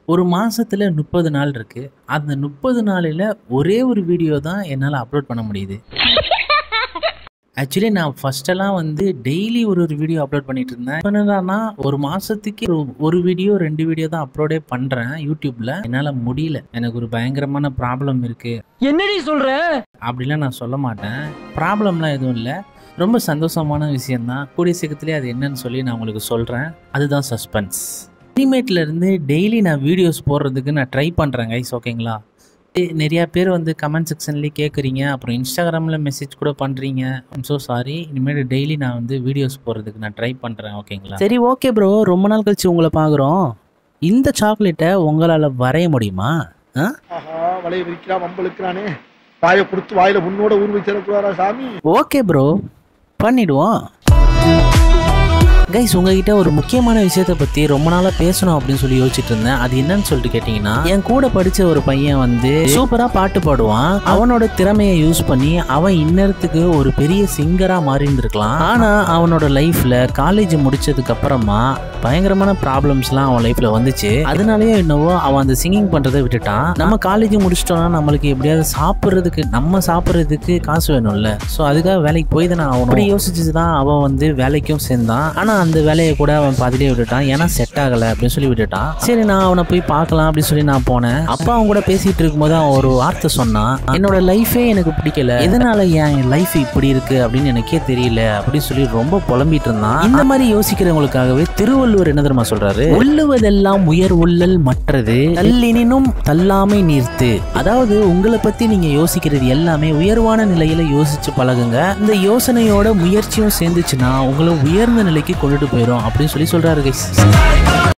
ஒரு மாசத்துல முப்பது நாள் இருக்கு அந்த முப்பது நாளில் ஒரே ஒரு வீடியோ தான் என்னால் அப்லோட் பண்ண முடியுது ஆக்சுவலி நான் ஃபர்ஸ்டெல்லாம் வந்து டெய்லி ஒரு ஒரு வீடியோ அப்லோட் பண்ணிட்டு இருந்தேன் இப்போ என்னடான்னா ஒரு மாசத்துக்கு ஒரு- ஒரு வீடியோ ரெண்டு வீடியோ தான் அப்லோடே பண்றேன் யூடியூப்ல என்னால் முடியல எனக்கு ஒரு பயங்கரமான ப்ராப்ளம் இருக்கு என்னடி சொல்ற அப்படிலாம் நான் சொல்ல மாட்டேன் ப்ராப்ளம்லாம் எதுவும் இல்லை ரொம்ப சந்தோஷமான விஷயந்தான் கூடிய சீக்கிரத்துலேயே அது என்னன்னு சொல்லி நான் உங்களுக்கு சொல்கிறேன் அதுதான் சஸ்பென்ஸ் இனிமேட்ல இருந்து டெய்லி நான் வீடியோஸ் போடுறதுக்கு நான் ட்ரை பண்ணுறேன் கைஸ் ஓகேங்களா ஏ- நிறையா பேர் வந்து கமெண்ட் செக்ஷன்லேயே கேட்குறீங்க அப்புறம் இன்ஸ்டாகிராமில் மெசேஜ் கூட பண்ணுறீங்க ஐம் ஸோ சாரி இனிமேல் டெய்லி நான் வந்து வீடியோஸ் போடுறதுக்கு நான் ட்ரை பண்ணுறேன் ஓகேங்களா சரி ஓகே ப்ரோ ரொம்ப நாள் கழிச்சு உங்களை பார்க்குறோம் இந்த சாக்லேட்டை உங்களால் வரைய முடியுமா ஆ ஆஹா வலைய விரிக்கிறான் வம்பளுக்கிறானே வாயை கொடுத்து வாயில முன்னோட ஊர் வச்சிடக்கூடாதா சாமி ஓகே ப்ரோ பண்ணிடுவோம் கைஸ் உங்ககிட்ட ஒரு முக்கியமான விஷயத்தை பத்தி ரொம்ப நாளா பேசணும் அப்படின்னு சொல்லி யோசிச்சுட்டு இருந்தேன் அது என்னன்னு சொல்லிட்டு கேட்டீங்கன்னா என் கூட படிச்ச ஒரு பையன் வந்து சூப்பரா பாட்டு பாடுவான் அவனோட திறமையை யூஸ் பண்ணி அவன் இன்னத்துக்கு ஒரு பெரிய சிங்கரா மாறி இருந்திருக்கலாம் ஆனா அவனோட லைஃப்ல காலேஜ் முடிச்சதுக்கு அப்புறமா பயங்கரமான ப்ராப்ளம்ஸ்லாம் அவன் லைஃப்ல வந்துச்சு அதனாலயே என்னவோ அவன் அந்த சிங்கிங் பண்றதை விட்டுட்டான் நம்ம காலேஜ் முடிச்சிட்டோம்னா நம்மளுக்கு எப்படியாவது சாப்பிட்றதுக்கு நம்ம சாப்பிட்றதுக்கு காசு வேணும்ல ஸோ அதுக்காக வேலைக்கு போய் தானே ஆகணும் அப்படி யோசிச்சு தான் அவன் வந்து வேலைக்கும் சேர்ந்தான் ஆனா அந்த வேலையை கூட அவன் பாதிலே விட்டுட்டான் ஏன்னா செட் ஆகல அப்படின்னு சொல்லி விட்டுட்டான் சரி நான் அவனை போய் பார்க்கலாம் அப்படின்னு சொல்லி நான் போனேன் அப்பா அவன் கூட பேசிட்டு இருக்கும்போது அவன் ஒரு வார்த்தை சொன்னான் என்னோட லைஃபே எனக்கு பிடிக்கல எதனால என் லைஃப் இப்படி இருக்கு அப்படின்னு எனக்கே தெரியல அப்படின்னு சொல்லி ரொம்ப புலம்பிட்டு இருந்தான் இந்த மாதிரி யோசிக்கிறவங்களுக்காகவே திருவள்ளுவர் என்ன தெரியுமா சொல்றாரு உள்ளுவதெல்லாம் உயர் உள்ளல் மற்றது தள்ளினும் தள்ளாமை நீர்த்து அதாவது உங்களை பத்தி நீங்க யோசிக்கிறது எல்லாமே உயர்வான நிலையில யோசிச்சு பழகுங்க இந்த யோசனையோட முயற்சியும் சேர்ந்துச்சுன்னா உங்களை உயர்ந்த நிலைக்கு கொண்டுட்டு போயிடும் அப்படின்னு சொல்லி சொல்றாரு guys